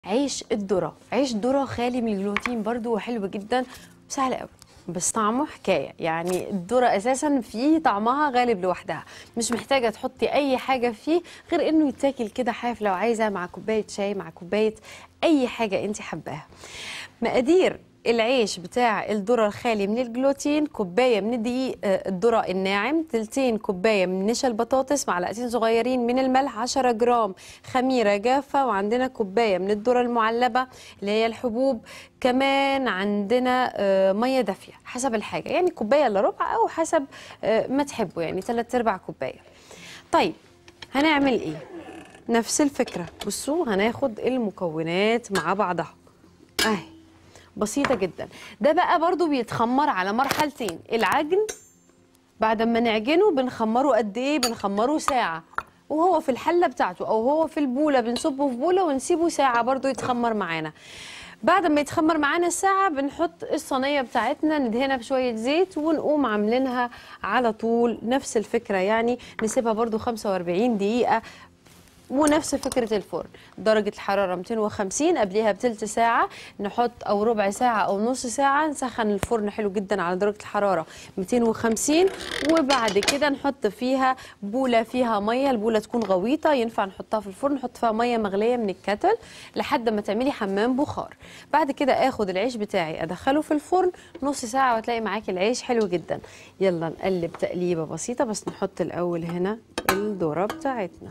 عيش الذره عيش ذره خالي من الجلوتين برضو وحلو جدا وسهل قوي بس طعمه حكايه يعني الذره اساسا فيه طعمها غالب لوحدها مش محتاجه تحطي اي حاجه فيه غير انه يتاكل كده حاف لو عايزه مع كوبايه شاي مع كوبايه اي حاجه انت حباها مقادير العيش بتاع الذرة الخالي من الجلوتين كوباية من دقيق آه، الذرة الناعم تلتين كوباية من نشا البطاطس معلقتين صغيرين من الملح 10 جرام خميرة جافة وعندنا كوباية من الذرة المعلبة اللي هي الحبوب كمان عندنا آه، مية دافية حسب الحاجة يعني كوباية الا ربع أو حسب آه، ما تحبوا يعني ثلاث أرباع كوباية طيب هنعمل إيه؟ نفس الفكرة بصوا هناخد المكونات مع بعضها أهي بسيطة جدا ده بقى برضو بيتخمر على مرحلتين العجن بعد ما نعجنه بنخمره قد ايه بنخمره ساعة وهو في الحلة بتاعته او هو في البولة بنصبه في بولة ونسيبه ساعة برضو يتخمر معانا بعد ما يتخمر معانا الساعة بنحط الصينية بتاعتنا ندهنها بشوية زيت ونقوم عاملينها على طول نفس الفكرة يعني نسيبها برضو 45 دقيقة ونفس فكرة الفرن درجة الحرارة 250 قبليها بتلت ساعة نحط أو ربع ساعة أو نص ساعة نسخن الفرن حلو جدا على درجة الحرارة 250 وبعد كده نحط فيها بولة فيها مية البولة تكون غويطة ينفع نحطها في الفرن نحط فيها مية مغلية من الكتل لحد ما تعملي حمام بخار بعد كده اخد العيش بتاعي ادخله في الفرن نص ساعة وتلاقي معاكي العيش حلو جدا يلا نقلب تقليبة بسيطة بس نحط الأول هنا الذرة بتاعتنا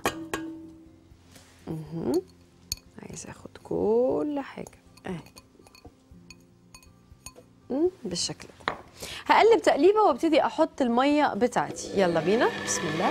مهم. عايزه اخد كل حاجه اهي مم، بالشكل ده هقلب تقليبه وابتدي احط الميه بتاعتي يلا بينا بسم الله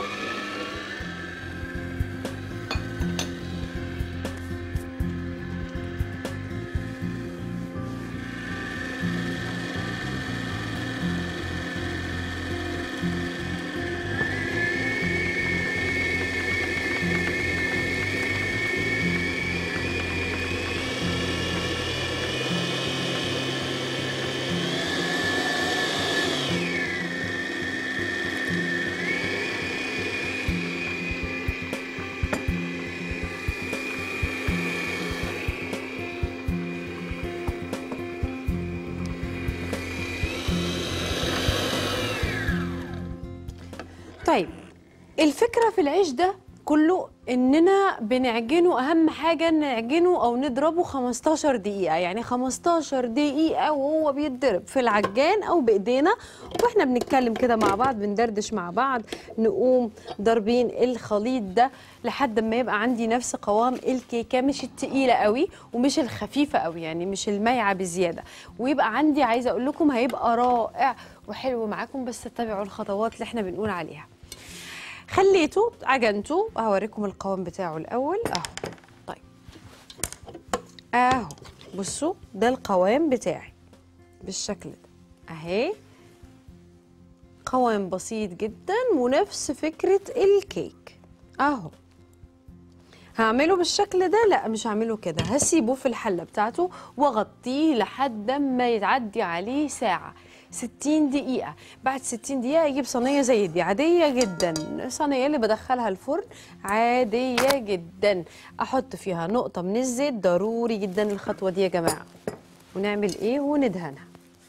طيب الفكرة في العيش ده كله اننا بنعجنه اهم حاجة نعجنه او نضربه 15 دقيقة يعني 15 دقيقة وهو بيتضرب في العجان او بايدينا واحنا بنتكلم كده مع بعض بندردش مع بعض نقوم ضاربين الخليط ده لحد ما يبقى عندي نفس قوام الكيكة مش التقيلة قوي ومش الخفيفة قوي يعني مش المايعة بزيادة ويبقى عندي عايزة اقول لكم هيبقى رائع وحلو معاكم بس تتبعوا الخطوات اللي احنا بنقول عليها خليته عجنته هوريكم القوام بتاعه الاول اهو طيب اهو بصوا ده القوام بتاعي بالشكل ده اهي قوام بسيط جدا ونفس فكرة الكيك اهو هعمله بالشكل ده لا مش هعمله كده هسيبه في الحلة بتاعته واغطيه لحد ما يتعدي عليه ساعة 60 دقيقة بعد 60 دقيقة اجيب صينية زي دي عادية جدا الصينية اللي بدخلها الفرن عادية جدا احط فيها نقطة من الزيت ضروري جدا الخطوة دي يا جماعة ونعمل ايه وندهنها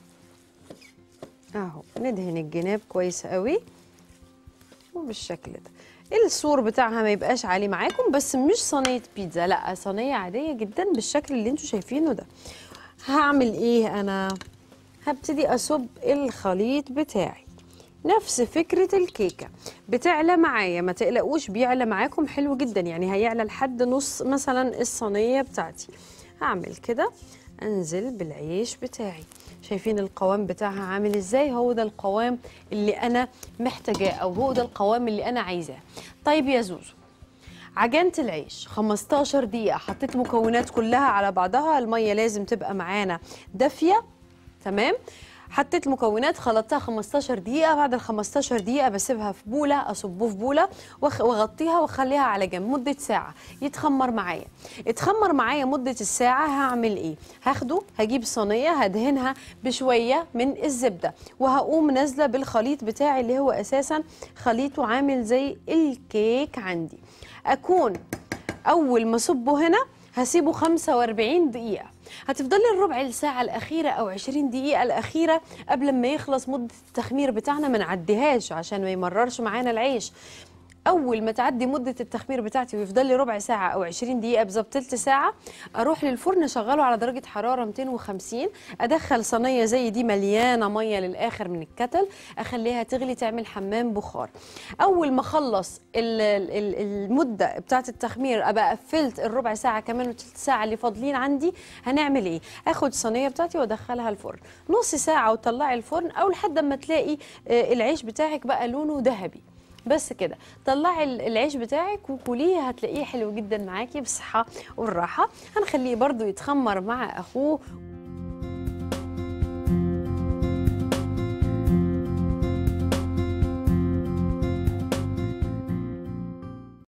اهو ندهن الجناب كويس قوي وبالشكل ده السور بتاعها ما يبقاش عالي معاكم بس مش صينيه بيتزا لا صينيه عاديه جدا بالشكل اللي انتوا شايفينه ده هعمل ايه انا هبتدي اصب الخليط بتاعي نفس فكرة الكيكة بتعلى معايا ما تقلقوش بيعلى معاكم حلو جدا يعني هيعلى لحد نص مثلا الصينية بتاعتي هعمل كده انزل بالعيش بتاعي شايفين القوام بتاعها عامل ازاي هو ده القوام اللي انا محتاجاه او هو ده القوام اللي انا عايزاه طيب يا زوزو عجنت العيش 15 دقيقة حطيت مكونات كلها على بعضها المية لازم تبقى معانا دافية تمام حطيت المكونات خلطتها 15 دقيقة بعد ال 15 دقيقة بسيبها في بولة أصبه في بولة وأخ- وأغطيها وأخليها على جنب مدة ساعة يتخمر معايا اتخمر معايا مدة الساعة هعمل إيه؟ هاخده هجيب صينية هدهنها بشوية من الزبدة وهقوم نازلة بالخليط بتاعي اللي هو أساسا خليطه عامل زي الكيك عندي أكون أول ما أصبه هنا هسيبه 45 دقيقة هتفضلي الربع الساعة الأخيرة أو 20 دقيقة الأخيرة قبل ما يخلص مدة التخمير بتاعنا ما نعديهاش عشان ما يمررش معانا العيش اول ما تعدي مده التخمير بتاعتي ويفضل لي ربع ساعه او 20 دقيقه بالظبط تلت ساعه اروح للفرن اشغله على درجه حراره 250 ادخل صينيه زي دي مليانه ميه للاخر من الكتل اخليها تغلي تعمل حمام بخار اول ما اخلص ال- ال- المده بتاعه التخمير ابقى قفلت الربع ساعه كمان وتلت ساعه اللي فاضلين عندي هنعمل ايه اخد الصينيه بتاعتي وادخلها الفرن نص ساعه وطلعي الفرن او لحد ما تلاقي آه، العيش بتاعك بقى لونه ذهبي بس كده طلعي ال- العيش بتاعك وكليه هتلاقيه حلو جدا معاكي بالصحه والراحه هنخليه برضو يتخمر مع اخوه